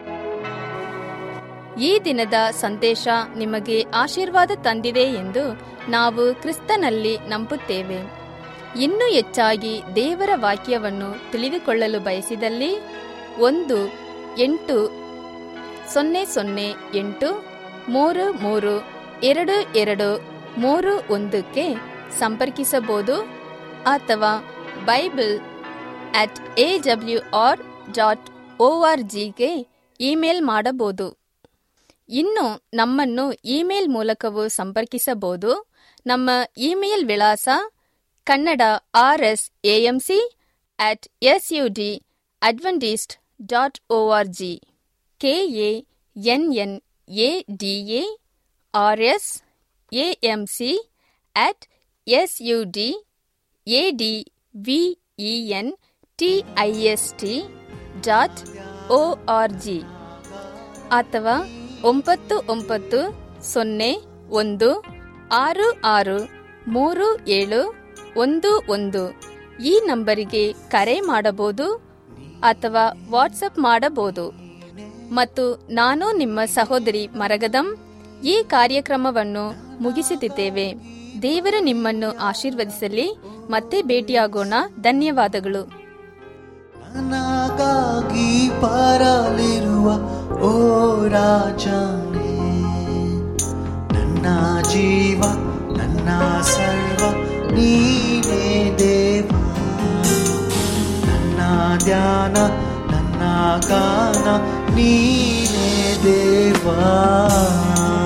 ಈ ದಿನದ ಸಂದೇಶ ನಿಮಗೆ ಆಶೀರ್ವಾದ ತಂದಿದೆ ಎಂದು ನಾವು ಕ್ರಿಸ್ತನಲ್ಲಿ ನಂಬುತ್ತೇವೆ ಇನ್ನೂ ಹೆಚ್ಚಾಗಿ ದೇವರ ವಾಕ್ಯವನ್ನು ತಿಳಿದುಕೊಳ್ಳಲು ಬಯಸಿದಲ್ಲಿ ಒಂದು ಎಂಟು ಸೊನ್ನೆ ಸೊನ್ನೆ ಎಂಟು ಮೂರು ಮೂರು ಎರಡು ಎರಡು ಮೂರು ಒಂದಕ್ಕೆ ಸಂಪರ್ಕಿಸಬಹುದು ಅಥವಾ bible at A W R dot O R ಜಿಗೆ ಇಮೇಲ್ ಮಾಡಬಹುದು ಇನ್ನು ನಮ್ಮನ್ನು ಇಮೇಲ್ ಮೂಲಕವೂ ಸಂಪರ್ಕಿಸಬಹುದು ನಮ್ಮ ಇಮೇಲ್ ವಿಳಾಸ Kannada R S AMC at S U D Adventist dot O R G K A N N A D A R S A M C at S U D A D V E N T I S T dot O R G ಅಥವಾ ಒಂಬತ್ತು ಒಂಬತ್ತು ಸೊನ್ನೆ ಒಂದು ಆರು ಆರು ಮೂರು ಏಳು ಒಂದು ಒಂದು ಈ ನಂಬರಿಗೆ ಕರೆ ಮಾಡಬಹುದು ಅಥವಾ ವಾಟ್ಸಪ್ ಮಾಡಬಹುದು ಮತ್ತು ನಾನು ನಿಮ್ಮ ಸಹೋದರಿ ಮರಗದಂ ಈ ಕಾರ್ಯಕ್ರಮವನ್ನು ಮುಗಿಸುತ್ತಿದ್ದೇವೆ ದೇವರು ನಿಮ್ಮನ್ನು ಆಶೀರ್ವದಿಸಲಿ ಮತ್ತೆ ಭೇಟಿಯಾಗೋಣ ಧನ್ಯವಾದಗಳು ನನಗಾಗಿ ಬರಲಿರುವ ಓ ರಾಜನೇ ನನ್ನ ಜೀವ ನನ್ನ ಸರ್ವ ನೀನೇ ದೇವ ನನ್ನ ಧ್ಯಾನ ನನ್ನ ಗಾನ ನೀನೇ ದೇವಾ